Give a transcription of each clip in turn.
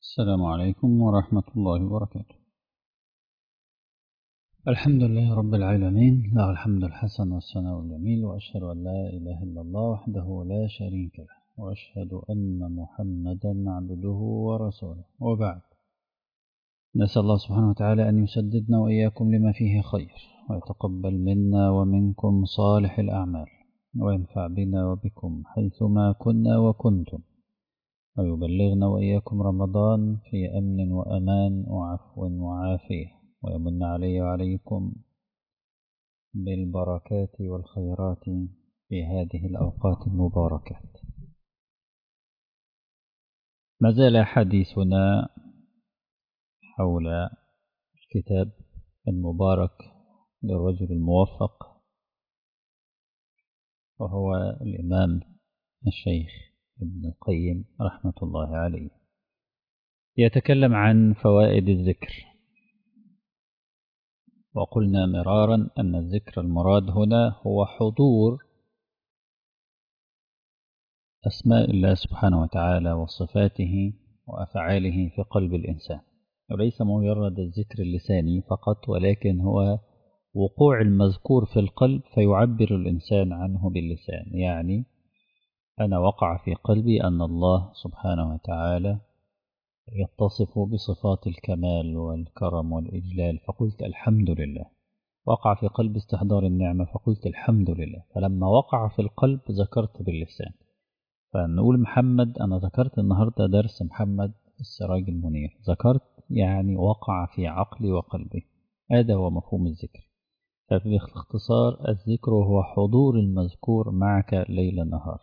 السلام عليكم ورحمة الله وبركاته الحمد لله رب العالمين له الحمد الحسن والثناء الجميل وأشهد أن لا إله إلا الله وحده لا شريك له وأشهد أن محمدا عبده ورسوله وبعد نسأل الله سبحانه وتعالى أن يسددنا وإياكم لما فيه خير ويتقبل منا ومنكم صالح الأعمال وينفع بنا وبكم حيثما كنا وكنتم ويبلغنا وإياكم رمضان في أمن وأمان وعفو وعافية ويمن علي وعليكم بالبركات والخيرات في هذه الأوقات المباركات ما زال حديثنا حول الكتاب المبارك للرجل الموفق وهو الإمام الشيخ ابن القيم رحمة الله عليه يتكلم عن فوائد الذكر وقلنا مرارا أن الذكر المراد هنا هو حضور أسماء الله سبحانه وتعالى وصفاته وأفعاله في قلب الإنسان وليس مجرد الذكر اللساني فقط ولكن هو وقوع المذكور في القلب فيعبر الإنسان عنه باللسان يعني أنا وقع في قلبي أن الله سبحانه وتعالى يتصف بصفات الكمال والكرم والإجلال فقلت الحمد لله وقع في قلب استحضار النعمة فقلت الحمد لله فلما وقع في القلب ذكرت باللسان فنقول محمد أنا ذكرت النهاردة درس محمد السراج المنير ذكرت يعني وقع في عقلي وقلبي هذا هو مفهوم الذكر فباختصار الذكر هو حضور المذكور معك ليل نهار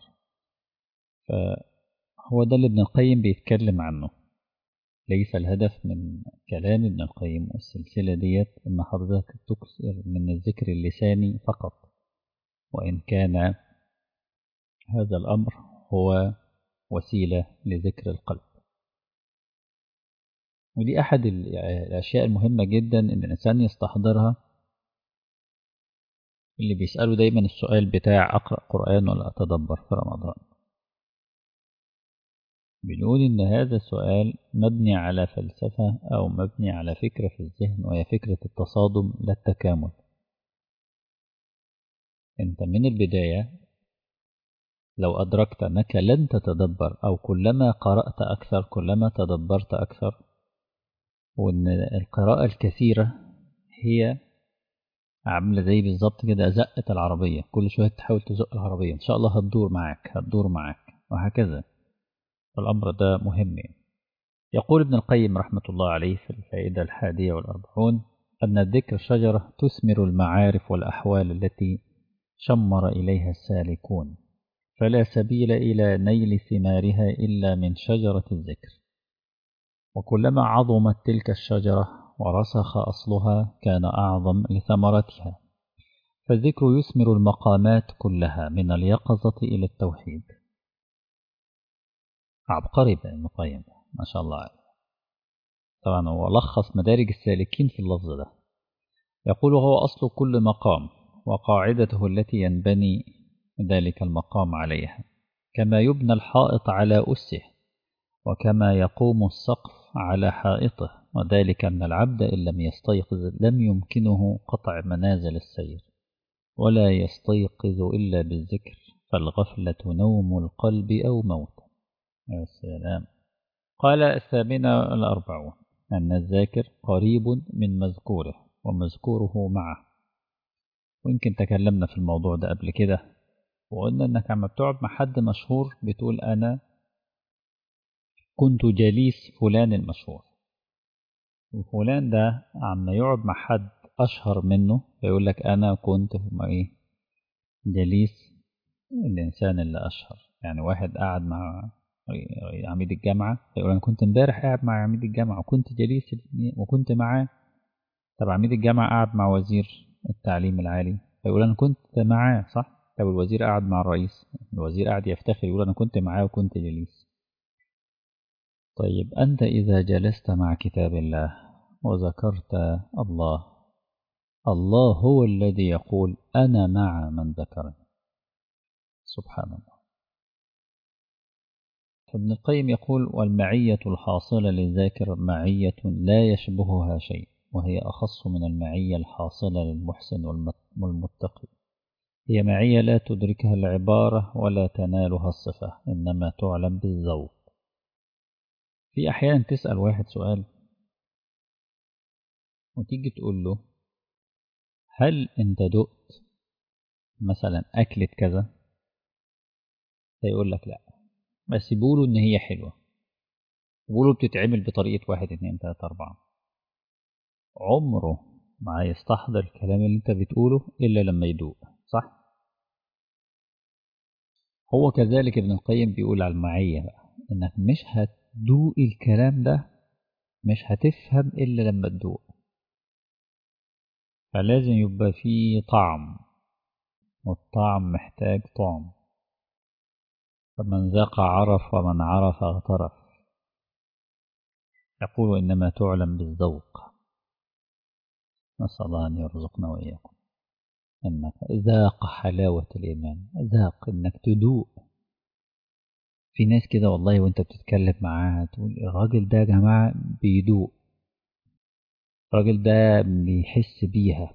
فهو ده اللي ابن القيم بيتكلم عنه ليس الهدف من كلام ابن القيم والسلسلة ديت إن حضرتك تكثر من الذكر اللساني فقط وإن كان هذا الأمر هو وسيلة لذكر القلب ودي أحد الأشياء المهمة جدا إن الإنسان يستحضرها اللي بيسأله دايما السؤال بتاع أقرأ قرآن ولا أتدبر في رمضان بنقول إن هذا السؤال مبني على فلسفة أو مبني على فكرة في الذهن وهي فكرة التصادم لا التكامل أنت من البداية لو أدركت أنك لن تتدبر أو كلما قرأت أكثر كلما تدبرت أكثر وأن القراءة الكثيرة هي عاملة زي بالظبط كده زقة العربية كل شوية تحاول تزق العربية إن شاء الله هتدور معاك هتدور معاك وهكذا الأمر ده مهم يقول ابن القيم رحمة الله عليه في الفائدة الحادية والأربعون أن الذكر شجرة تثمر المعارف والأحوال التي شمر إليها السالكون فلا سبيل إلى نيل ثمارها إلا من شجرة الذكر وكلما عظمت تلك الشجرة ورسخ أصلها كان أعظم لثمرتها فالذكر يثمر المقامات كلها من اليقظة إلى التوحيد عبقري بقى ابن القيم ما شاء الله عليه طبعا هو لخص مدارج السالكين في اللفظ ده يقول هو أصل كل مقام وقاعدته التي ينبني ذلك المقام عليها كما يبنى الحائط على أسه وكما يقوم السقف على حائطه وذلك أن العبد إن لم يستيقظ لم يمكنه قطع منازل السير ولا يستيقظ إلا بالذكر فالغفلة نوم القلب أو موت يا سلام قال الثامنة الأربعون أن الذاكر قريب من مذكوره ومذكوره معه ويمكن تكلمنا في الموضوع ده قبل كده وقلنا أنك عم بتقعد مع حد مشهور بتقول أنا كنت جليس فلان المشهور وفلان ده عم يقعد مع حد أشهر منه فيقول لك أنا كنت إيه جليس الإنسان اللي أشهر يعني واحد قاعد مع عميد الجامعة يقول أنا كنت امبارح قاعد مع عميد الجامعة وكنت جليس وكنت معاه طب عميد الجامعة قاعد مع وزير التعليم العالي فيقول أنا كنت معاه صح طب الوزير قاعد مع الرئيس الوزير قاعد يفتخر يقول أنا كنت معاه وكنت جليس طيب أنت إذا جلست مع كتاب الله وذكرت الله الله هو الذي يقول أنا مع من ذكرني سبحان الله فابن القيم يقول والمعية الحاصلة للذاكر معية لا يشبهها شيء وهي أخص من المعية الحاصلة للمحسن والمتقي هي معية لا تدركها العبارة ولا تنالها الصفة إنما تعلم بالذوق في أحيانا تسأل واحد سؤال وتيجي تقول له هل أنت دقت مثلا أكلة كذا فيقول لك لا بس بيقولوا إن هي حلوة بيقولوا بتتعمل بطريقة واحد اتنين تلاتة أربعة عمره ما يستحضر الكلام اللي انت بتقوله إلا لما يدوق صح؟ هو كذلك ابن القيم بيقول على المعية بقى إنك مش هتدوق الكلام ده مش هتفهم إلا لما تدوق فلازم يبقى فيه طعم والطعم محتاج طعم فمن ذاق عرف ومن عرف اغترف يقول إنما تعلم بالذوق نسأل الله أن يرزقنا وإياكم إنك ذاق حلاوة الإيمان ذاق إنك تدوق في ناس كده والله وانت بتتكلم معاها تقول الراجل ده يا جماعة بيدوق الراجل ده بيحس بيها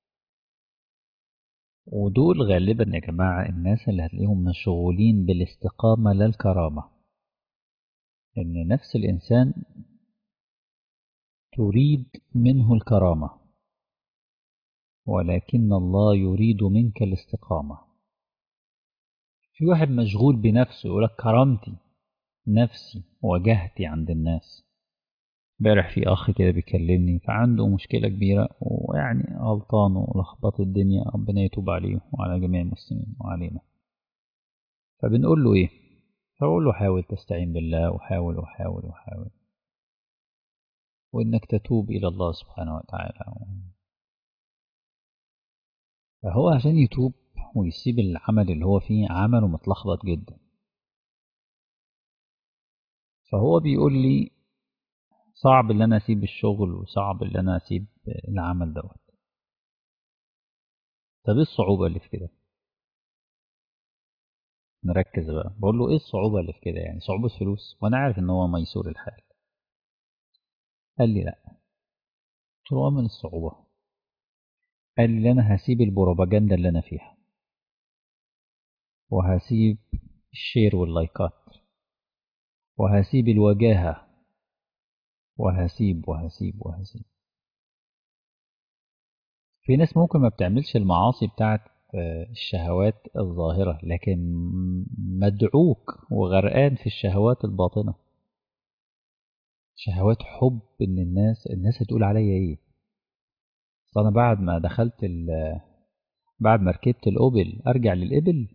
ودول غالبا يا جماعة الناس اللي هتلاقيهم مشغولين بالاستقامة لا الكرامة إن نفس الإنسان تريد منه الكرامة ولكن الله يريد منك الاستقامة في واحد مشغول بنفسه يقولك كرامتي نفسي وجهتي عند الناس امبارح في أخ كده بيكلمني فعنده مشكلة كبيرة ويعني غلطان ولخبط الدنيا ربنا يتوب عليه وعلى جميع المسلمين وعلينا فبنقول له إيه؟ فأقول له حاول تستعين بالله وحاول وحاول وحاول وإنك تتوب إلى الله سبحانه وتعالى فهو عشان يتوب ويسيب العمل اللي هو فيه عمله متلخبط جدا فهو بيقول لي صعب اللي انا اسيب الشغل وصعب اللي انا اسيب العمل دوت طب ايه الصعوبة اللي في كده نركز بقى بقول له ايه الصعوبة اللي في كده يعني صعوبة فلوس وانا عارف ان هو ميسور الحال قال لي لا قلت له من الصعوبة قال لي انا هسيب البروباجندا اللي انا فيها وهسيب الشير واللايكات وهسيب الوجاهة وهسيب وهسيب وهسيب في ناس ممكن ما بتعملش المعاصي بتاعت الشهوات الظاهرة لكن مدعوك وغرقان في الشهوات الباطنة شهوات حب ان الناس الناس هتقول عليا ايه اصل انا بعد ما دخلت ال بعد ما ركبت الاوبل ارجع للابل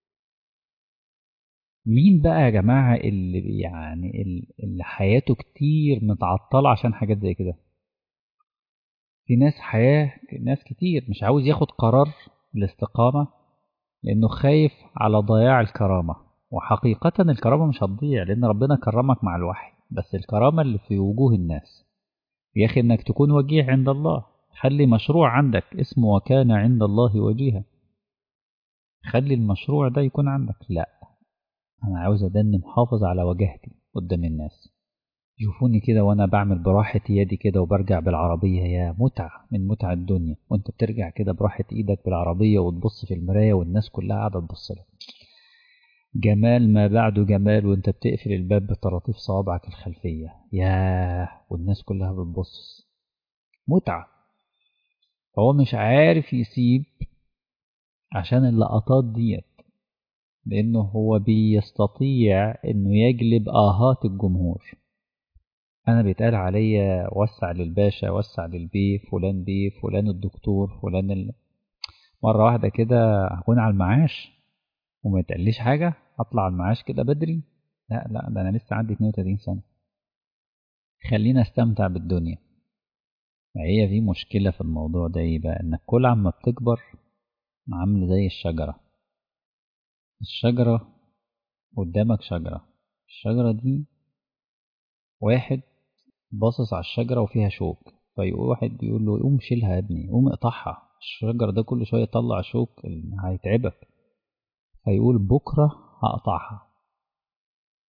مين بقى يا جماعة اللي يعني اللي حياته كتير متعطلة عشان حاجات زي كده في ناس حياة ناس كتير مش عاوز ياخد قرار الاستقامة لأنه خايف على ضياع الكرامة وحقيقة الكرامة مش هتضيع لأن ربنا كرمك مع الوحي بس الكرامة اللي في وجوه الناس يا أخي إنك تكون وجيه عند الله خلي مشروع عندك اسمه وكان عند الله وجيها خلي المشروع ده يكون عندك لا أنا عاوز أدني محافظ على وجهتي قدام الناس يشوفوني كده وأنا بعمل براحة يدي كده وبرجع بالعربية يا متعة من متع الدنيا وأنت بترجع كده براحة إيدك بالعربية وتبص في المراية والناس كلها قاعدة تبص لك جمال ما بعده جمال وأنت بتقفل الباب بطراطيف صوابعك الخلفية ياه والناس كلها بتبص متعة فهو مش عارف يسيب عشان اللقطات ديت لأنه هو بيستطيع إنه يجلب آهات الجمهور أنا بيتقال عليا وسع للباشا وسع للبي فلان بي فلان الدكتور فلان ال... مرة واحدة كده هكون على المعاش وما يتقاليش حاجة أطلع على المعاش كده بدري لا لا ده أنا لسه عندي 32 سنة خلينا استمتع بالدنيا هي في مشكلة في الموضوع ده إيه بقى إنك كل عما بتكبر عامل زي الشجرة الشجرة قدامك شجرة الشجرة دي واحد باصص على الشجرة وفيها شوك فيقول واحد يقول له قوم شيلها يا ابني قوم اقطعها الشجرة ده كل شوية يطلع شوك هيتعبك فيقول بكرة هقطعها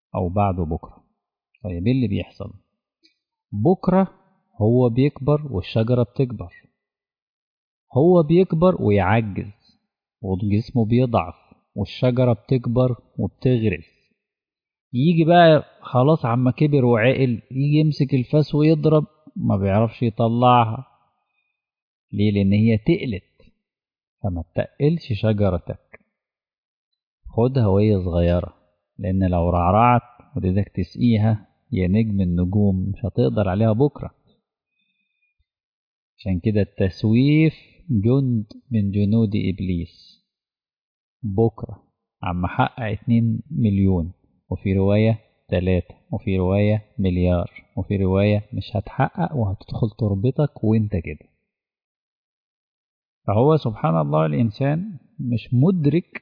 أو بعده بكرة طيب ايه اللي بيحصل بكرة هو بيكبر والشجرة بتكبر هو بيكبر ويعجز وجسمه بيضعف والشجرة بتكبر وبتغرس يجي بقى خلاص عما كبر وعقل يجي يمسك الفاس ويضرب ما بيعرفش يطلعها ليه لان هي تقلت فما تقلش شجرتك خدها وهي صغيرة لان لو رعرعت وديتك تسقيها يا نجم النجوم مش هتقدر عليها بكرة عشان كده التسويف جند من جنود إبليس بكرة عم حقق اتنين مليون وفي رواية تلاتة وفي رواية مليار وفي رواية مش هتحقق وهتدخل تربتك وانت كده فهو سبحان الله الإنسان مش مدرك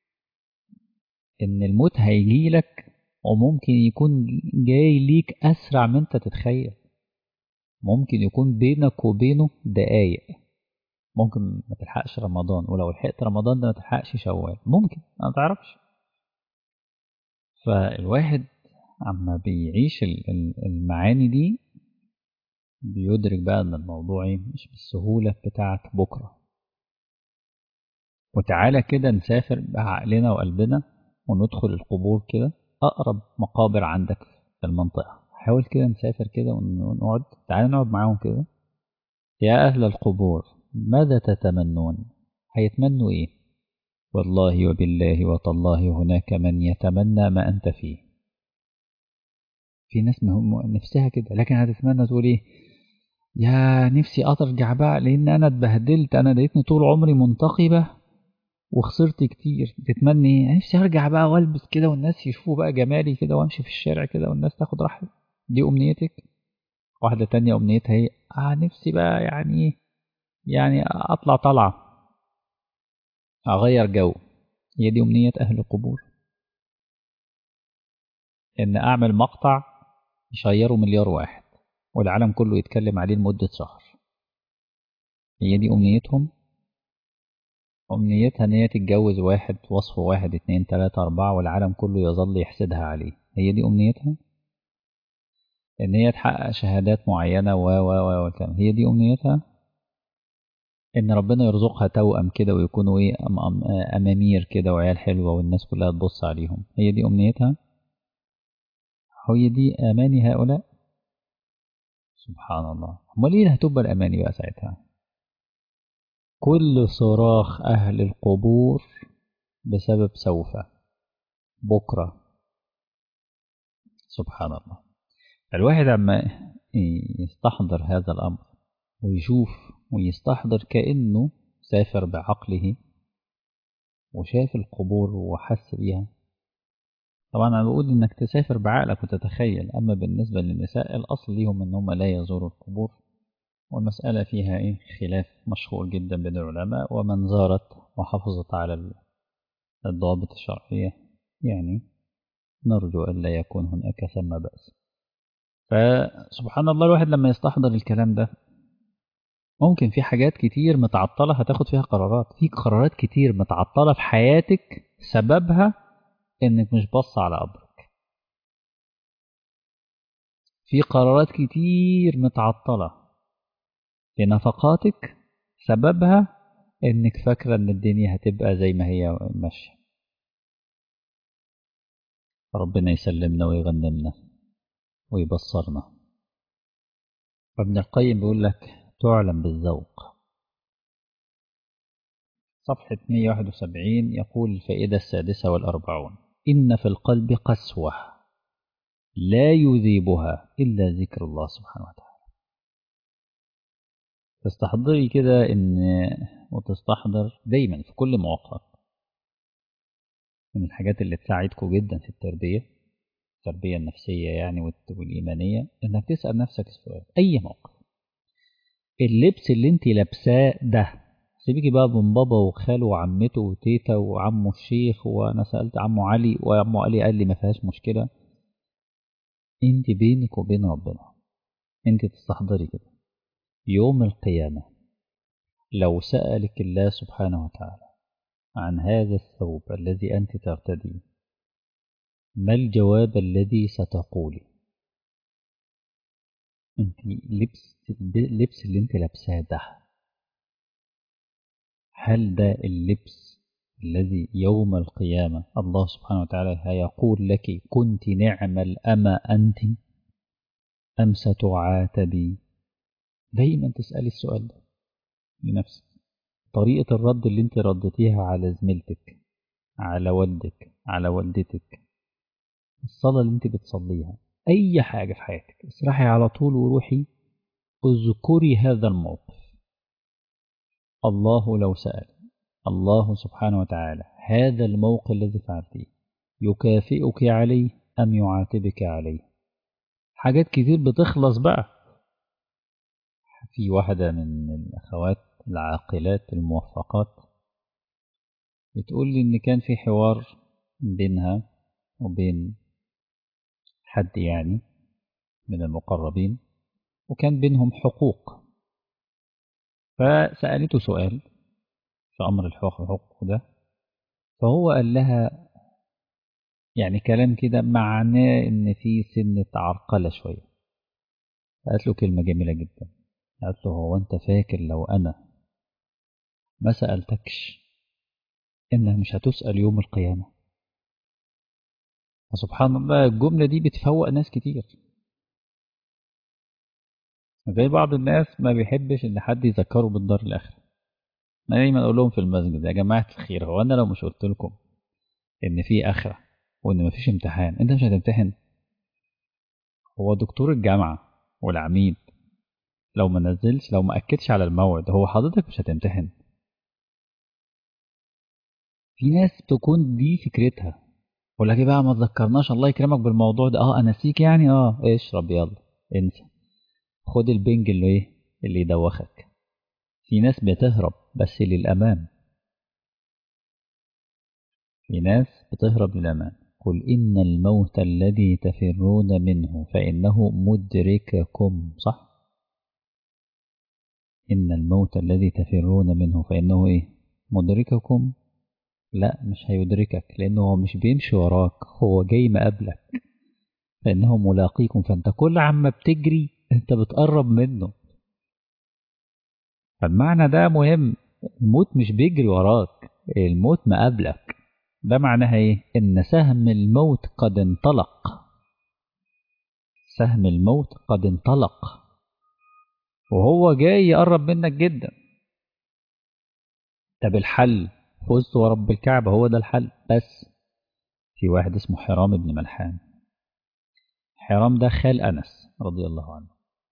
إن الموت هيجيلك وممكن يكون جاي ليك أسرع من أنت تتخيل ممكن يكون بينك وبينه دقايق ممكن ما تلحقش رمضان ولو لحقت رمضان ده ما تلحقش شوال ممكن ما تعرفش فالواحد عما بيعيش المعاني دي بيدرك بقى ان الموضوع مش بالسهولة بتاعت بكرة وتعالى كده نسافر بعقلنا وقلبنا وندخل القبور كده أقرب مقابر عندك في المنطقة حاول كده نسافر كده ونقعد تعالى نقعد معاهم كده يا أهل القبور ماذا تتمنون هيتمنوا إيه والله وبالله وتالله هناك من يتمنى ما أنت فيه في ناس نفسها كده لكن هتتمنى تقول إيه يا نفسي أرجع بقى لأن أنا اتبهدلت أنا لقيتني طول عمري منتقبة وخسرت كتير تتمني نفسي أرجع بقى وألبس كده والناس يشوفوا بقى جمالي كده وأمشي في الشارع كده والناس تاخد راحتي دي أمنيتك واحدة تانية أمنيتها هي آه نفسي بقى يعني يعني أطلع طلعة أغير جو هي دي أمنية أهل القبور إن أعمل مقطع يشيره مليار واحد والعالم كله يتكلم عليه لمدة شهر هي دي أمنيتهم أمنيتها إن هي تتجوز واحد وصفه واحد اتنين تلاتة أربعة والعالم كله يظل يحسدها عليه هي دي أمنيتها إن هي تحقق شهادات معينة و و و وكلام هي دي أمنيتها إن ربنا يرزقها توأم كده ويكونوا إيه أم أم أمامير كده وعيال حلوة والناس كلها تبص عليهم هي دي أمنيتها هي دي أماني هؤلاء سبحان الله أمال إيه هتبقى الأماني بقى ساعتها كل صراخ أهل القبور بسبب سوف بكرة سبحان الله الواحد عما يستحضر هذا الأمر ويشوف ويستحضر كأنه سافر بعقله وشاف القبور وحس بيها طبعا أنا بقول إنك تسافر بعقلك وتتخيل أما بالنسبة للنساء الأصل ليهم إن هم لا يزوروا القبور والمسألة فيها إيه خلاف مشهور جدا بين العلماء ومن زارت وحافظت على الضوابط الشرعية يعني نرجو ألا يكون هناك ثم بأس فسبحان الله الواحد لما يستحضر الكلام ده ممكن في حاجات كتير متعطلة هتاخد فيها قرارات في قرارات كتير متعطلة في حياتك سببها انك مش بص على قبرك في قرارات كتير متعطلة في نفقاتك سببها انك فاكرة ان الدنيا هتبقى زي ما هي ماشية ربنا يسلمنا ويغنمنا ويبصرنا فابن القيم بيقول لك تعلم بالذوق صفحة 171 يقول الفائدة السادسة والأربعون إن في القلب قسوة لا يذيبها إلا ذكر الله سبحانه وتعالى تستحضري كده إن وتستحضر دايما في كل مواقف من الحاجات اللي تساعدكم جدا في التربية التربية النفسية يعني والإيمانية إنك تسأل نفسك السؤال أي موقف اللبس اللي انت لابساه ده سيبيكي بقى من بابا وخاله وعمته وتيتا وعمه الشيخ وانا سألت عمه علي وعمه علي قال لي ما فيهاش مشكلة انت بينك وبين ربنا انت تستحضري كده يوم القيامة لو سألك الله سبحانه وتعالى عن هذا الثوب الذي أنت ترتديه ما الجواب الذي ستقولي انت لبس اللبس اللي انت لابساه ده هل ده اللبس الذي يوم القيامة الله سبحانه وتعالى هيقول لك كنت نعم الأما أنت أم ستعاتبي دايما تسألي السؤال ده لنفسك طريقة الرد اللي انت ردتيها على زميلتك على والدك على والدتك الصلاة اللي انت بتصليها أي حاجة في حياتك اسرحي على طول وروحي اذكري هذا الموقف الله لو سأل الله سبحانه وتعالى هذا الموقف الذي فعلتيه يكافئك عليه أم يعاتبك عليه حاجات كتير بتخلص بقى في واحدة من الأخوات العاقلات الموفقات بتقول لي إن كان في حوار بينها وبين حد يعني من المقربين وكان بينهم حقوق فسألته سؤال في أمر الحقوق ده فهو قال لها يعني كلام كده معناه إن في سنة عرقلة شوية قالت له كلمة جميلة جدا قالت له هو أنت فاكر لو أنا ما سألتكش إنها مش هتسأل يوم القيامة سبحان الله الجملة دي بتفوق ناس كتير زي بعض الناس ما بيحبش ان حد يذكره بالدار الاخره انا دايما اقول لهم في المسجد يا جماعه الخير هو انا لو مش قلت لكم ان في اخره وان مفيش امتحان انت مش هتمتحن هو دكتور الجامعه والعميد لو ما نزلش لو ما اكدش على الموعد هو حضرتك مش هتمتحن في ناس تكون دي فكرتها ولا لك بقى ما تذكرناش الله يكرمك بالموضوع ده اه انسيك يعني اه اشرب يلا انسى خد البنج اللي ايه اللي يدوخك في ناس بتهرب بس للامام في ناس بتهرب للامام قل ان الموت الذي تفرون منه فانه مدرككم صح ان الموت الذي تفرون منه فانه ايه مدرككم لا مش هيدركك لأنه هو مش بيمشي وراك هو جاي مقابلك فإنه ملاقيكم فأنت كل عما بتجري أنت بتقرب منه فالمعنى ده مهم الموت مش بيجري وراك الموت مقابلك ده معناها ايه ان سهم الموت قد انطلق سهم الموت قد انطلق وهو جاي يقرب منك جدا طب الحل فزت ورب الكعبة هو ده الحل بس في واحد اسمه حرام بن ملحان حرام ده خال أنس رضي الله عنه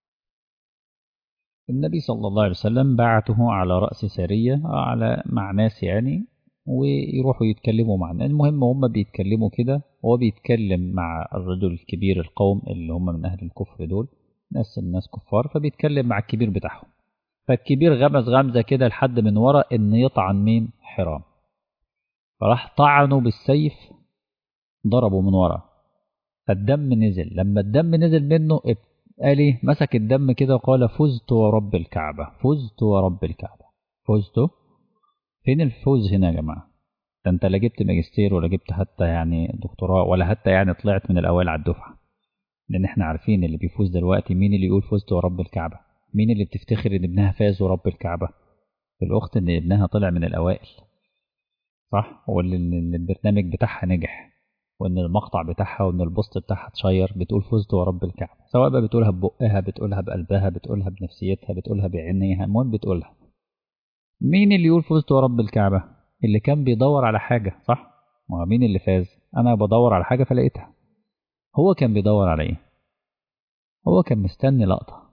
النبي صلى الله عليه وسلم بعته على رأس سرية على مع ناس يعني ويروحوا يتكلموا مع المهم هم بيتكلموا كده هو بيتكلم مع الرجل الكبير القوم اللي هم من أهل الكفر دول ناس الناس كفار فبيتكلم مع الكبير بتاعهم فالكبير غمز غمزة كده لحد من ورا إن يطعن مين حرام فراح طعنه بالسيف ضربه من ورا فالدم نزل لما الدم نزل منه قال ايه مسك الدم كده وقال فزت ورب الكعبة فزت ورب الكعبة فزت فين الفوز هنا يا جماعة ده انت لا جبت ماجستير ولا جبت حتى يعني دكتوراه ولا حتى يعني طلعت من الأوائل على الدفعة لأن احنا عارفين اللي بيفوز دلوقتي مين اللي يقول فزت ورب الكعبة مين اللي بتفتخر ان ابنها فاز ورب الكعبة الأخت ان ابنها طلع من الأوائل صح واللي البرنامج بتاعها نجح وان المقطع بتاعها وان البوست بتاعها اتشير بتقول فزت ورب الكعبة سواء بقى بتقولها ببقها بتقولها بقلبها بتقولها بنفسيتها بتقولها بعينيها المهم بتقولها مين اللي يقول فزت ورب الكعبة اللي كان بيدور على حاجة صح مين اللي فاز انا بدور على حاجة فلقيتها هو كان بيدور على ايه هو كان مستني لقطة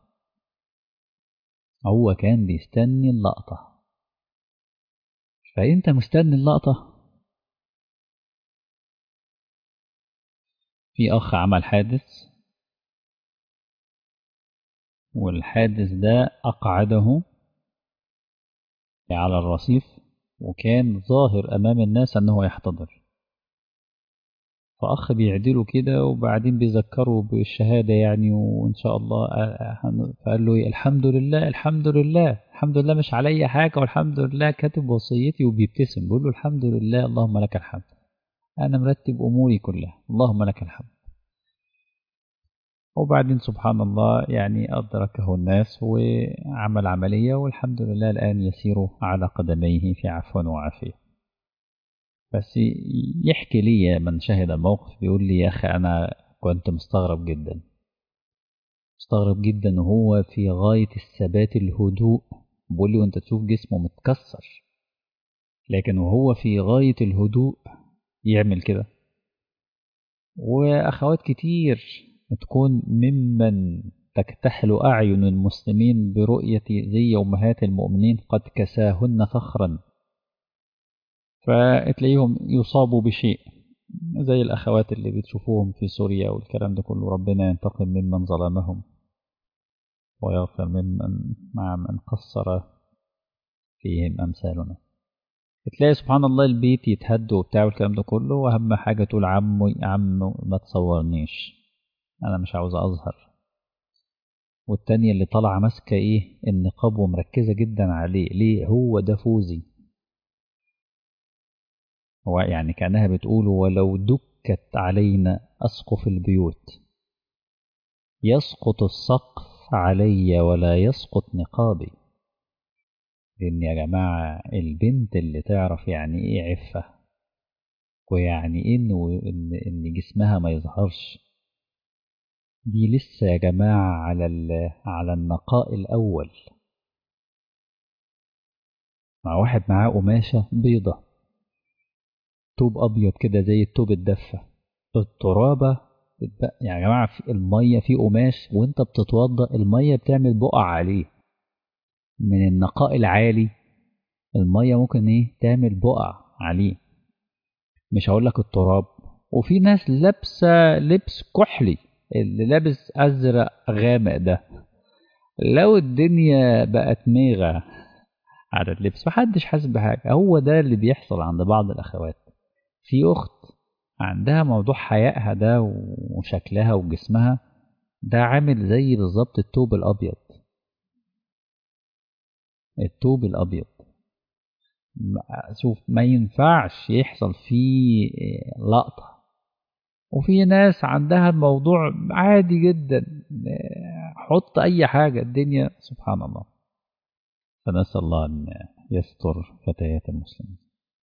هو كان بيستني اللقطة فانت مستني اللقطة في أخ عمل حادث والحادث ده أقعده على الرصيف وكان ظاهر أمام الناس أنه يحتضر فأخ بيعدله كده وبعدين بيذكره بالشهادة يعني وإن شاء الله فقال له الحمد لله الحمد لله الحمد لله مش عليا حاجة والحمد لله كاتب وصيتي وبيبتسم بيقول له الحمد لله اللهم لك الحمد أنا مرتب أموري كلها اللهم لك الحمد وبعدين سبحان الله يعني أدركه الناس وعمل عملية والحمد لله الآن يسير على قدميه في عفو وعافية بس يحكي لي من شهد الموقف بيقول لي يا أخي أنا كنت مستغرب جدا مستغرب جدا وهو في غاية الثبات الهدوء بيقول لي وانت تشوف جسمه متكسر لكن وهو في غاية الهدوء يعمل كده وأخوات كتير تكون ممن تكتحل أعين المسلمين برؤية زي أمهات المؤمنين قد كساهن فخرا فتلاقيهم يصابوا بشيء زي الأخوات اللي بتشوفوهم في سوريا والكلام ده كله ربنا ينتقم ممن ظلمهم ويغفر ممن مع من قصر فيهم أمثالنا تلاقي سبحان الله البيت يتهد وبتاع والكلام ده كله وأهم حاجة تقول عمو عمو ما تصورنيش أنا مش عاوز أظهر والتانية اللي طالعة ماسكة إيه النقاب ومركزة جدا عليه ليه هو ده فوزي هو يعني كأنها بتقول ولو دكت علينا أسقف البيوت يسقط السقف علي ولا يسقط نقابي لأن يا جماعة البنت اللي تعرف يعني إيه عفة ويعني إيه إنه إن, إن جسمها ما يظهرش دي لسه يا جماعة على على النقاء الأول مع واحد معاه قماشة بيضة توب أبيض كده زي التوب الدفة الترابة يعني يا جماعة في المية في قماش وانت بتتوضى المية بتعمل بقع عليه من النقاء العالي المية ممكن ايه تعمل بقع عليه مش هقول لك التراب وفي ناس لابسة لبس كحلي اللي لابس أزرق غامق ده لو الدنيا بقت ميغة على اللبس محدش حاسس بحاجة هو ده اللي بيحصل عند بعض الأخوات في أخت عندها موضوع حيائها ده وشكلها وجسمها ده عامل زي بالظبط التوب الأبيض التوب الأبيض شوف ما ينفعش يحصل فيه لقطة وفي ناس عندها الموضوع عادي جدا حط أي حاجة الدنيا سبحان الله فنسأل الله أن يستر فتيات المسلمين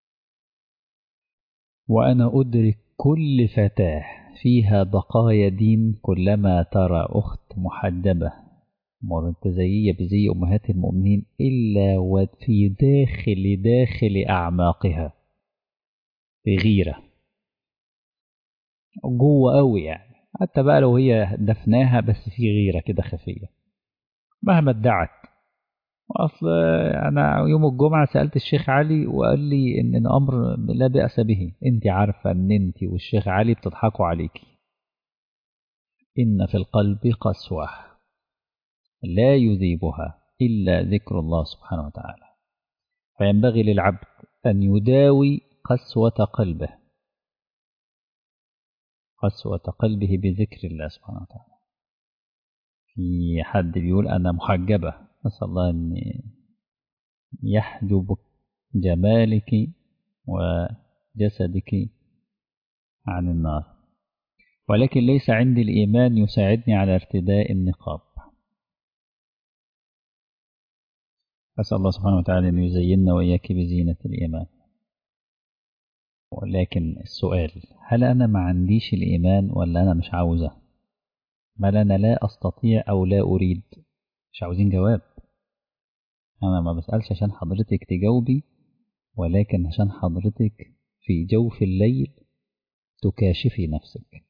وأنا أدرك كل فتاة فيها بقايا دين كلما ترى أخت محجبة مرتزية بزي أمهات المؤمنين إلا وفي داخل داخل أعماقها في غيرة جوه قوي يعني حتى بقى لو هي دفناها بس في غيرة كده خفية مهما ادعت أصل أنا يوم الجمعة سألت الشيخ علي وقال لي إن الأمر لا بأس به أنت عارفة إن أنت والشيخ علي بتضحكوا عليكي إن في القلب قسوة لا يذيبها إلا ذكر الله سبحانه وتعالى فينبغي للعبد أن يداوي قسوة قلبه قسوة قلبه بذكر الله سبحانه وتعالى في حد بيقول أنا محجبة نسأل الله أن يحجب جمالك وجسدك عن النار ولكن ليس عندي الإيمان يساعدني على ارتداء النقاب أسأل الله سبحانه وتعالى أن يزيننا وإياك بزينة الإيمان ولكن السؤال هل أنا ما عنديش الإيمان ولا أنا مش عاوزة بل أنا لا أستطيع أو لا أريد مش عاوزين جواب أنا ما بسألش عشان حضرتك تجاوبي ولكن عشان حضرتك في جوف الليل تكاشفي نفسك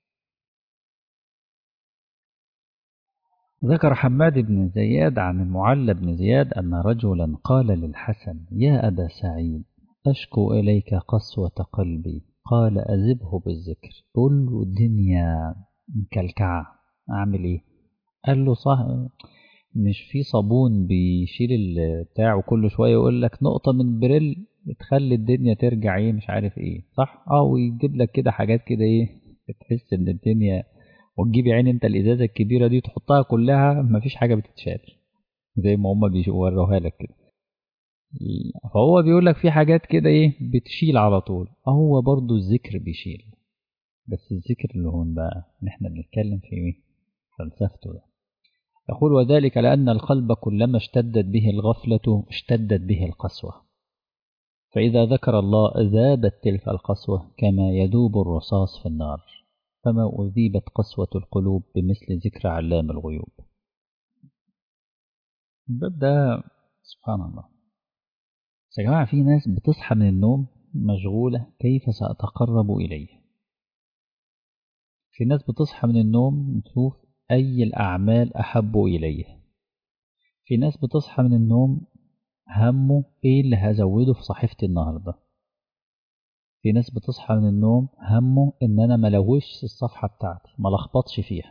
ذكر حماد بن زياد عن المعلى بن زياد أن رجلا قال للحسن يا أبا سعيد أشكو إليك قسوة قلبي قال أذبه بالذكر قل له الدنيا مكلكعة أعمل إيه قال له صح مش في صابون بيشيل البتاع وكل شوية يقول لك نقطة من بريل تخلي الدنيا ترجع ايه مش عارف ايه صح اه ويجيب لك كده حاجات كده ايه تحس ان الدنيا وتجيب عين انت الازازة الكبيرة دي تحطها كلها مفيش حاجة بتتشال زي ما هما بيوروها لك كده فهو بيقول لك في حاجات كده ايه بتشيل على طول هو برضو الذكر بيشيل بس الذكر اللي هون بقى نحن بنتكلم في ايه فلسفته ده يقول وذلك لأن القلب كلما اشتدت به الغفلة اشتدت به القسوة فإذا ذكر الله ذابت تلك القسوة كما يذوب الرصاص في النار فما أذيبت قسوة القلوب بمثل ذكر علام الغيوب الباب ده سبحان الله يا جماعة في ناس بتصحى من النوم مشغولة كيف سأتقرب إليه في ناس بتصحى من النوم تشوف أي الأعمال أحب إليه في ناس بتصحى من النوم همه إيه اللي هزوده في صحيفتي النهاردة في ناس بتصحى من النوم همه إن أنا ملوش الصفحة بتاعتي ملخبطش فيها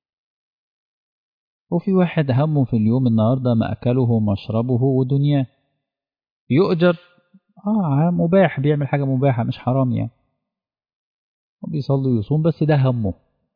وفي واحد همه في اليوم النهاردة مأكله ومشربه ودنياه يؤجر آه مباح بيعمل حاجة مباحة مش حرام يعني وبيصلي ويصوم بس ده همه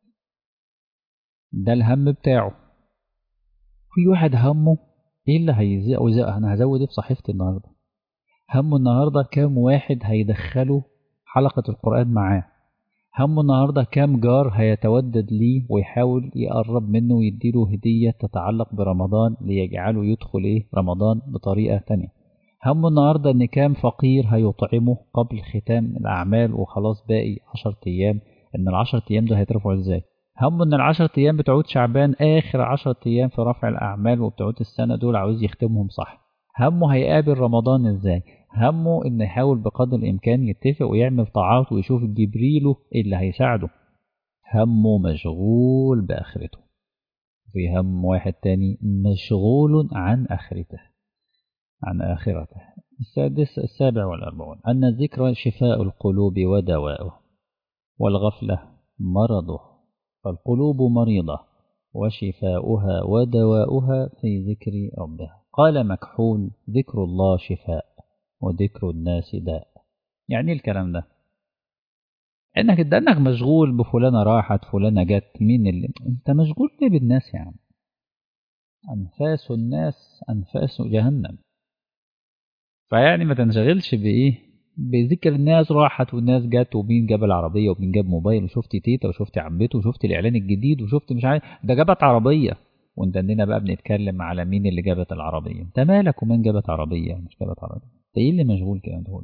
ده الهم بتاعه في واحد همه ايه اللي هيزي او زي انا هزود ايه في صحيفتي النهارده همه النهارده كام واحد هيدخله حلقة القرآن معاه همه النهارده كام جار هيتودد ليه ويحاول يقرب منه ويديله هدية تتعلق برمضان ليجعله يدخل ايه رمضان بطريقة تانية همه النهاردة ان كام فقير هيطعمه قبل ختام الاعمال وخلاص باقي عشر ايام ان العشر ايام دول هيترفعوا ازاي همه ان العشر ايام بتعود شعبان اخر عشر ايام في رفع الاعمال وبتعود السنة دول عاوز يختمهم صح همه هيقابل رمضان ازاي همه ان يحاول بقدر الامكان يتفق ويعمل طاعات ويشوف جبريله اللي هيساعده همه مشغول باخرته في هم واحد تاني مشغول عن اخرته عن آخرته السادس السابع والأربعون أن الذكر شفاء القلوب ودواؤه والغفلة مرضه فالقلوب مريضة وشفاؤها ودواؤها في ذكر ربها قال مكحول ذكر الله شفاء وذكر الناس داء يعني الكلام ده انك انك مشغول بفلانة راحت فلانة جت مين اللي انت مشغول ليه بالناس يعني انفاس الناس انفاس جهنم فيعني ما تنشغلش بايه بذكر الناس راحت والناس جت ومين جاب العربيه ومين جاب موبايل وشفت تيتا وشفت عمته وشفت الاعلان الجديد وشفت مش عارف ده جابت عربيه وانت عندنا بقى بنتكلم على مين اللي جابت العربيه انت مالك ومين جابت عربيه مش جابت عربيه انت ايه اللي مشغول كده تقول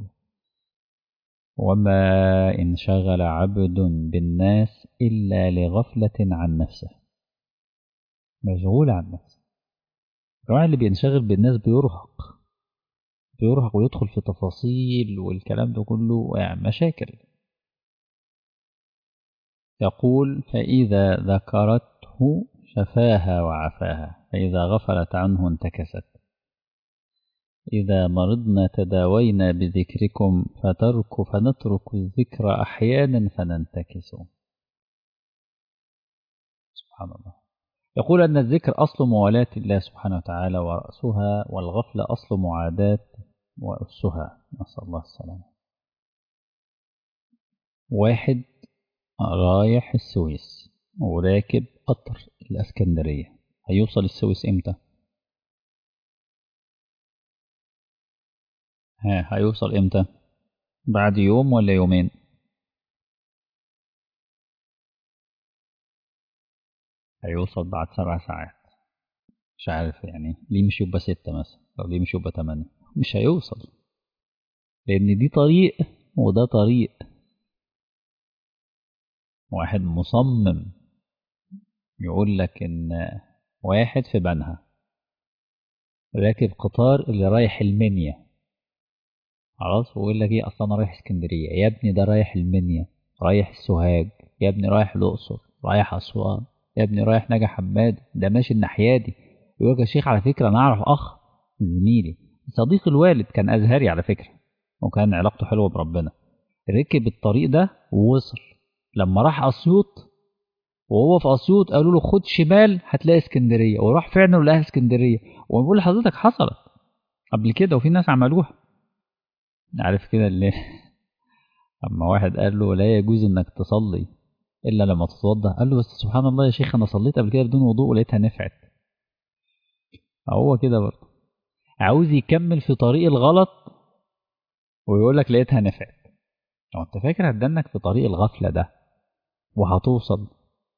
وما انشغل عبد بالناس الا لغفله عن نفسه مشغول عن نفسه الواحد اللي بينشغل بالناس بيرهق بيرهق ويدخل في تفاصيل والكلام ده كله يعني مشاكل يقول فإذا ذكرته شفاها وعفاها فإذا غفلت عنه انتكست إذا مرضنا تداوينا بذكركم فترك فنترك الذكر أحيانا فننتكس سبحان الله يقول أن الذكر أصل موالاة الله سبحانه وتعالى ورأسها والغفلة أصل معاداة وأسها نسأل الله السلامة واحد رايح السويس وراكب قطر الأسكندرية هيوصل السويس إمتى؟ ها هيوصل إمتى؟ بعد يوم ولا يومين؟ هيوصل بعد سبع ساعات مش عارف يعني ليه مش يبقى ستة مثلا أو ليه مش يبقى تمانية مش هيوصل لأن دي طريق وده طريق واحد مصمم يقول لك إن واحد في بنها راكب قطار اللي رايح المنيا خلاص ويقول لك ايه اصل انا رايح اسكندريه يا ابني ده رايح المنيا رايح السوهاج يا ابني رايح الاقصر رايح اسوان يا ابني رايح نجا حماد ده ماشي الناحيه دي يقول لك يا شيخ على فكره انا اعرف اخ زميلي صديق الوالد كان ازهري على فكره وكان علاقته حلوه بربنا ركب الطريق ده ووصل لما راح اسيوط وهو في اسيوط قالوا له خد شمال هتلاقي اسكندريه وراح فعلا ولقاها اسكندريه وبقول لحضرتك حصلت قبل كده وفي ناس عملوها عارف كده اللي اما واحد قال له لا يجوز انك تصلي الا لما تتوضا قال له بس سبحان الله يا شيخ انا صليت قبل كده بدون وضوء ولقيتها نفعت هو كده برضه عاوز يكمل في طريق الغلط ويقول لك لقيتها نفعت هو انت فاكر هتدنك في طريق الغفلة ده وهتوصل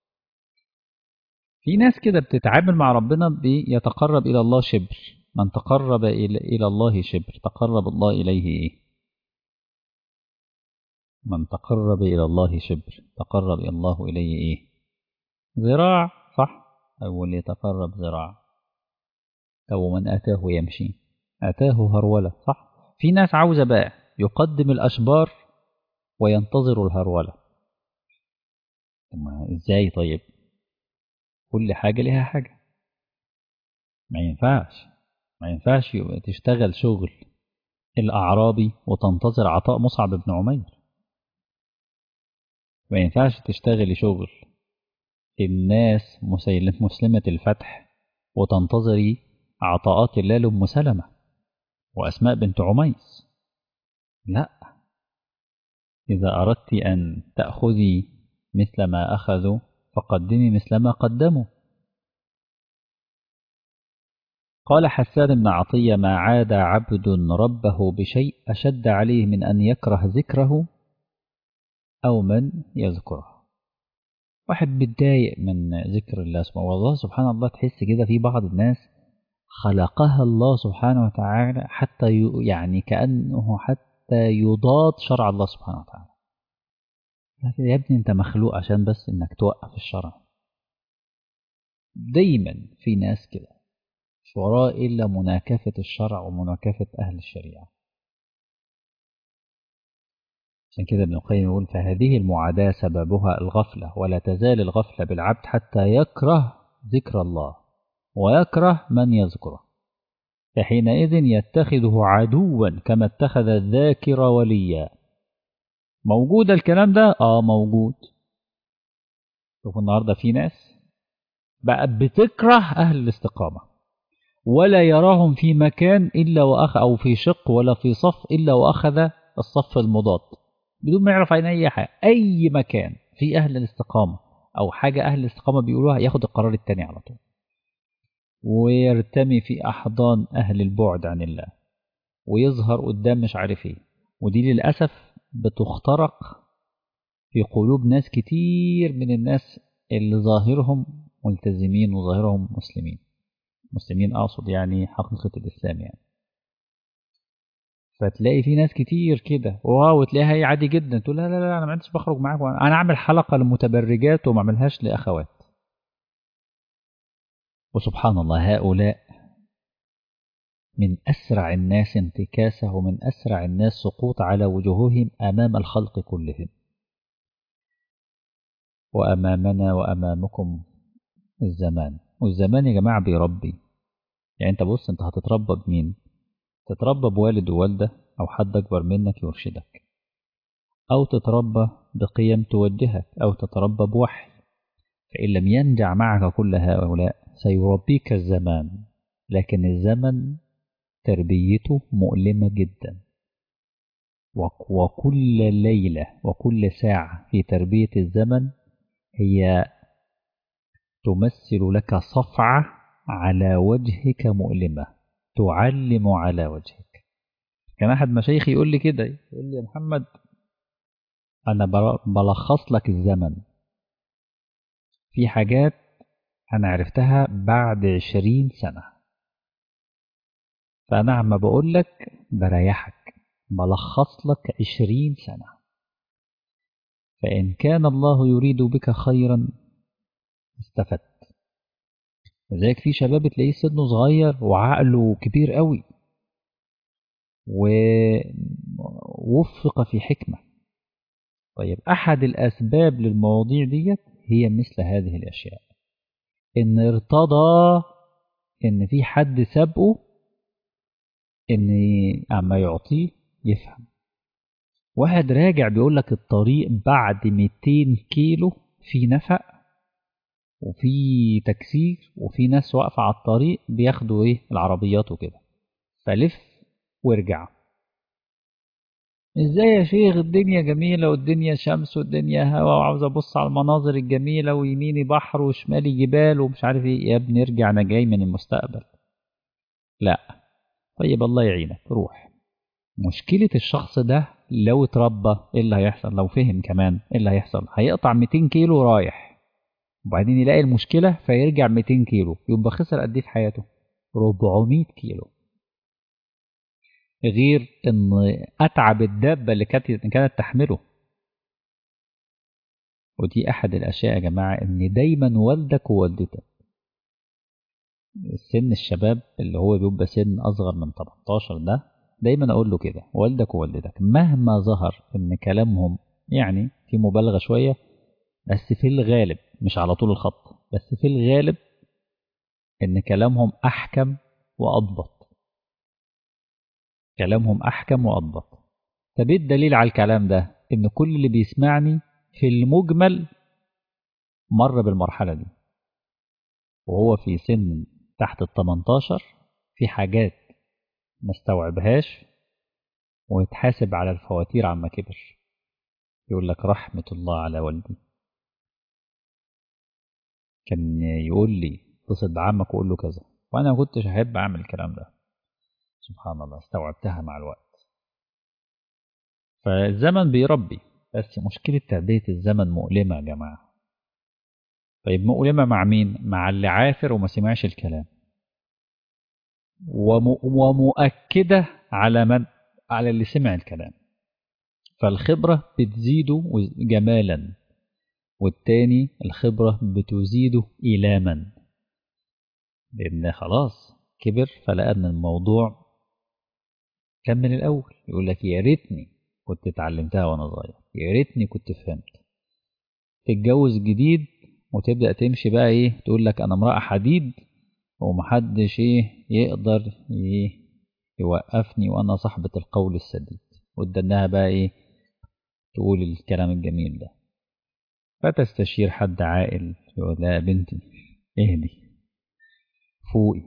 في ناس كده بتتعامل مع ربنا بيتقرب إلى الله شبر من تقرب إلى الله شبر تقرب الله إليه إيه من تقرب إلى الله شبر تقرب إلى الله إليه إيه ذراع صح أو اللي يتقرب ذراع أو من أتاه يمشي أتاه هرولة صح في ناس عاوزة بقى يقدم الأشبار وينتظر الهرولة إزاي طيب كل حاجة لها حاجة ما ينفعش ما ينفعش تشتغل شغل الأعرابي وتنتظر عطاء مصعب بن عمير ما ينفعش تشتغلي شغل الناس مسلمة الفتح وتنتظري عطاءات الله لأم سلمة وأسماء بنت عميس لا إذا أردت أن تأخذي مثل ما أخذوا فقدمي مثل ما قدموا قال حسان بن عطية ما عاد عبد ربه بشيء أشد عليه من أن يكره ذكره أو من يذكره واحد متضايق من ذكر الله سبحانه والله سبحان الله تحس كده في بعض الناس خلقها الله سبحانه وتعالى حتى يعني كأنه حتى يضاد شرع الله سبحانه وتعالى لكن يا ابني انت مخلوق عشان بس انك توقف الشرع دايما في ناس كده مش وراه الا مناكفة الشرع ومناكفة اهل الشريعة عشان كده ابن القيم يقول فهذه المعاداة سببها الغفلة ولا تزال الغفلة بالعبد حتى يكره ذكر الله ويكره من يذكره فحينئذ يتخذه عدوا كما اتخذ الذاكر وليا موجود الكلام ده اه موجود شوف النهارده في ناس بقت بتكره اهل الاستقامه ولا يراهم في مكان الا واخ او في شق ولا في صف الا واخذ الصف المضاد بدون ما يعرف عن اي حاجه اي مكان في اهل الاستقامه او حاجه اهل الاستقامه بيقولوها ياخد القرار التاني على طول ويرتمي في احضان اهل البعد عن الله ويظهر قدام مش عارف ايه ودي للاسف بتخترق في قلوب ناس كتير من الناس اللي ظاهرهم ملتزمين وظاهرهم مسلمين مسلمين أقصد يعني حقيقة الإسلام يعني فتلاقي في ناس كتير كده واو تلاقيها هي عادي جدا تقول لا لا لا انا ما عنديش بخرج معاك انا اعمل حلقه للمتبرجات وما اعملهاش لاخوات وسبحان الله هؤلاء من أسرع الناس انتكاسة ومن أسرع الناس سقوط على وجوههم أمام الخلق كلهم وأمامنا وأمامكم الزمان والزمان يا جماعة بيربي يعني أنت بص أنت هتتربى بمين تتربى بوالد ووالدة أو حد أكبر منك يرشدك أو تتربى بقيم توجهك أو تتربى بوحي فإن لم ينجع معك كل هؤلاء سيربيك الزمان لكن الزمن تربيته مؤلمة جدا وكل ليلة وكل ساعة في تربية الزمن هي تمثل لك صفعة على وجهك مؤلمة تعلم على وجهك كان أحد مشايخي يقول لي كده يقول لي يا محمد أنا بلخص لك الزمن في حاجات أنا عرفتها بعد عشرين سنة فأنا عم بقول لك بريحك بلخص لك عشرين سنة فإن كان الله يريد بك خيرا استفدت لذلك في شباب تلاقيه سنه صغير وعقله كبير قوي ووفق في حكمة طيب أحد الأسباب للمواضيع ديت هي مثل هذه الأشياء إن ارتضى إن في حد سابقه إن أما يعطيه يفهم واحد راجع بيقول لك الطريق بعد 200 كيلو في نفق وفي تكسير وفي ناس واقفة على الطريق بياخدوا ايه العربيات وكده فلف وارجع ازاي يا شيخ الدنيا جميلة والدنيا شمس والدنيا هوا وعاوز ابص على المناظر الجميلة ويميني بحر وشمالي جبال ومش عارف ايه يا ابني ارجع انا جاي من المستقبل لا طيب الله يعينك روح مشكلة الشخص ده لو اتربى ايه اللي هيحصل لو فهم كمان ايه اللي هيحصل هيقطع 200 كيلو رايح وبعدين يلاقي المشكلة فيرجع 200 كيلو يبقى خسر قد ايه في حياته 400 كيلو غير ان اتعب الدابة اللي كانت كانت تحمله ودي احد الاشياء يا جماعة ان دايما والدك ووالدتك سن الشباب اللي هو بيبقى سن اصغر من 18 ده دايما اقول له كده والدك ووالدتك مهما ظهر ان كلامهم يعني في مبالغة شوية بس في الغالب مش على طول الخط بس في الغالب ان كلامهم احكم واضبط كلامهم احكم واضبط طب ايه الدليل على الكلام ده ان كل اللي بيسمعني في المجمل مر بالمرحلة دي وهو في سن تحت ال 18 في حاجات ما استوعبهاش ويتحاسب على الفواتير عما كبر يقول لك رحمة الله على والدي كان يقول لي اتصل بعمك وقول له كذا وانا ما كنتش احب اعمل الكلام ده سبحان الله استوعبتها مع الوقت فالزمن بيربي بس مشكلة تربية الزمن مؤلمة يا جماعة طيب مؤلمة مع مين؟ مع اللي عافر وما سمعش الكلام ومؤكدة على من؟ على اللي سمع الكلام فالخبرة بتزيده جمالا والتاني الخبرة بتزيده إيلاما لأن خلاص كبر فلقى أن الموضوع كان من الأول يقول لك يا ريتني كنت اتعلمتها وأنا صغير يا ريتني كنت فهمت تتجوز جديد وتبدأ تمشي بقى إيه تقول لك أنا امرأة حديد ومحدش إيه يقدر إيه يوقفني وأنا صاحبة القول السديد وادناها بقى إيه تقول الكلام الجميل ده فتستشير حد عاقل يقول لا يا بنتي اهدي فوقي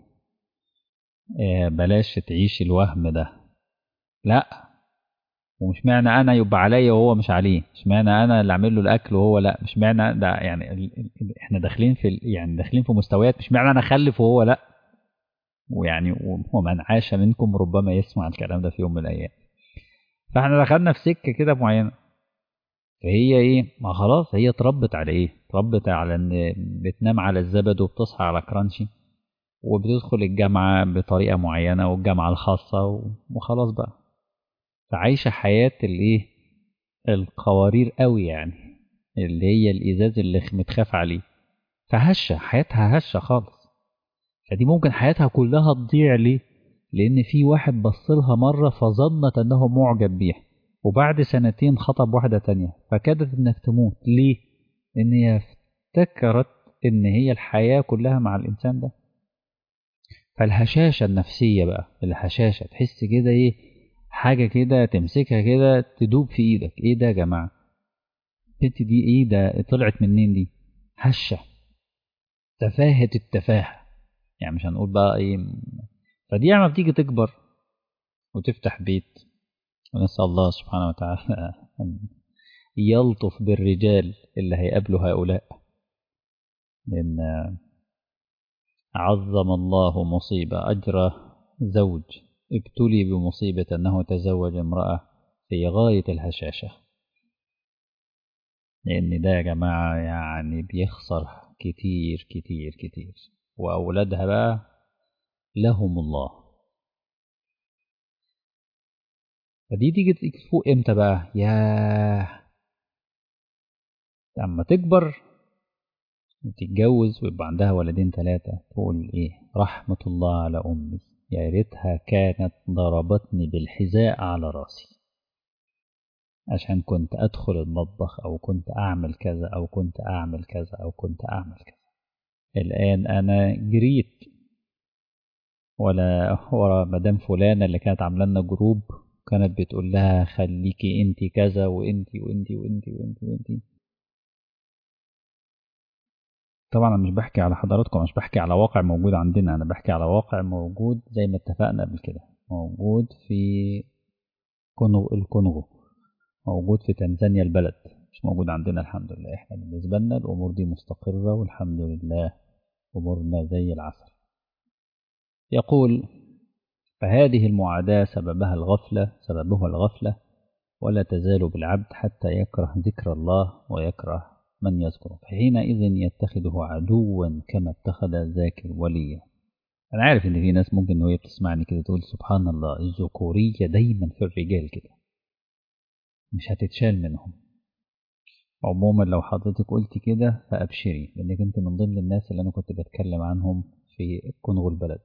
آه بلاش تعيش الوهم ده لا ومش معنى انا يبقى عليا وهو مش عليه مش معنى انا اللي اعمل له الاكل وهو لا مش معنى ده يعني احنا داخلين في يعني داخلين في مستويات مش معنى انا اخلف وهو لا ويعني ومن عاش منكم ربما يسمع الكلام ده في يوم من الايام فاحنا دخلنا في سكه كده معينه فهي ايه ما خلاص هي اتربت على ايه اتربت على ان بتنام على الزبد وبتصحى على كرانشي وبتدخل الجامعة بطريقة معينة والجامعة الخاصة وخلاص بقى فعايشة حياة الايه القوارير قوي يعني اللي هي الإزاز اللي متخاف عليه فهشة حياتها هشة خالص فدي ممكن حياتها كلها تضيع ليه لأن في واحد بصلها مرة فظنت أنه معجب بيها وبعد سنتين خطب واحدة تانية فكادت انك تموت ليه؟ لان هي افتكرت ان هي الحياة كلها مع الانسان ده فالهشاشة النفسية بقى الهشاشة تحس كده ايه حاجة كده تمسكها كده تدوب في ايدك ايه ده يا جماعة البنت دي ايه ده طلعت منين دي هشة تفاهة التفاهة يعني مش هنقول بقى ايه فدي لما بتيجي تكبر وتفتح بيت ونسأل الله سبحانه وتعالى أن يلطف بالرجال اللي هيقابلوا هؤلاء لأن عظم الله مصيبة أجرى زوج ابتلي بمصيبة أنه تزوج امرأة في غاية الهشاشة لأن ده يا جماعة يعني بيخسر كتير كتير كتير وأولادها بقى لهم الله فدي تيجي تفوق امتى بقى ياه لما تكبر وتتجوز ويبقى عندها ولدين ثلاثة تقول ايه رحمة الله على أمي يا ريتها كانت ضربتني بالحذاء على راسي عشان كنت أدخل المطبخ أو كنت أعمل كذا أو كنت أعمل كذا أو كنت أعمل كذا الآن أنا جريت ولا ورا مدام فلانة اللي كانت عاملة لنا جروب كانت بتقول لها خليكي انت كذا وانت وانت وانت وانت وانت طبعا انا مش بحكي على حضراتكم مش بحكي على واقع موجود عندنا انا بحكي على واقع موجود زي ما اتفقنا قبل كده موجود في كونغو الكونغو موجود في تنزانيا البلد مش موجود عندنا الحمد لله احنا بالنسبة لنا الامور دي مستقرة والحمد لله امورنا زي العسل يقول فهذه المعاداة سببها الغفلة سببها الغفلة ولا تزال بالعبد حتى يكره ذكر الله ويكره من يذكره فحينئذ يتخذه عدوا كما اتخذ ذاك وليا أنا عارف إن في ناس ممكن وهي بتسمعني كده تقول سبحان الله الذكورية دايما في الرجال كده مش هتتشال منهم عموما لو حضرتك قلت كده فأبشري لأنك أنت من ضمن الناس اللي أنا كنت بتكلم عنهم في كونغو البلد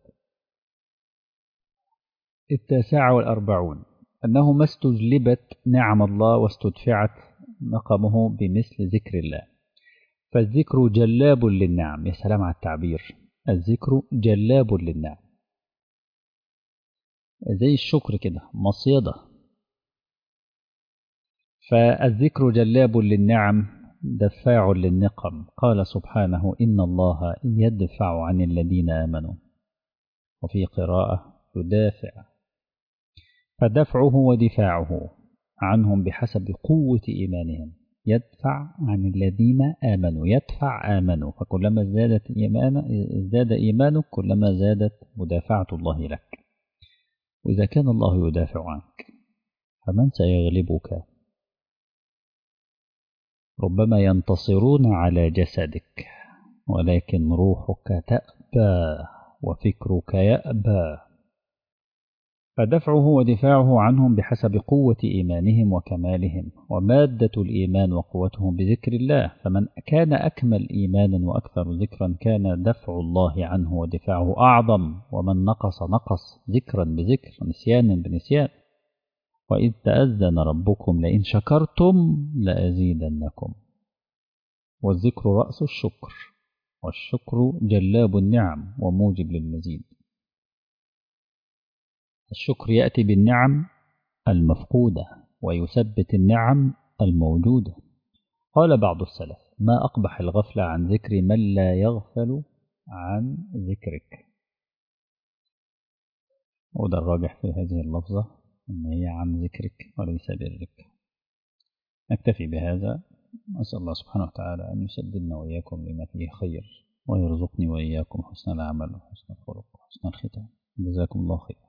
التاسعة والأربعون أنه ما استجلبت نعم الله واستدفعت نقمه بمثل ذكر الله فالذكر جلاب للنعم يا سلام على التعبير الذكر جلاب للنعم زي الشكر كده مصيدة فالذكر جلاب للنعم دفاع للنقم قال سبحانه إن الله يدفع عن الذين آمنوا وفي قراءة يدافع فدفعه ودفاعه عنهم بحسب قوة إيمانهم يدفع عن الذين آمنوا يدفع آمنوا فكلما زادت إيمان ازداد إيمانك كلما زادت مدافعة الله لك وإذا كان الله يدافع عنك فمن سيغلبك ربما ينتصرون على جسدك ولكن روحك تأبى وفكرك يأبى فدفعه ودفاعه عنهم بحسب قوة إيمانهم وكمالهم ومادة الإيمان وقوتهم بذكر الله فمن كان أكمل إيمانا وأكثر ذكرا كان دفع الله عنه ودفاعه أعظم ومن نقص نقص ذكرا بذكر نسيانا بنسيان وإذ تأذن ربكم لئن شكرتم لأزيدنكم والذكر رأس الشكر والشكر جلاب النعم وموجب للمزيد الشكر يأتي بالنعم المفقودة ويثبت النعم الموجودة قال بعض السلف ما أقبح الغفلة عن ذكر من لا يغفل عن ذكرك وده الراجح في هذه اللفظة أن هي عن ذكرك وليس برك نكتفي بهذا أسأل الله سبحانه وتعالى أن يسددنا وإياكم لما فيه خير ويرزقني وإياكم حسن العمل وحسن الخلق وحسن الختام جزاكم الله خير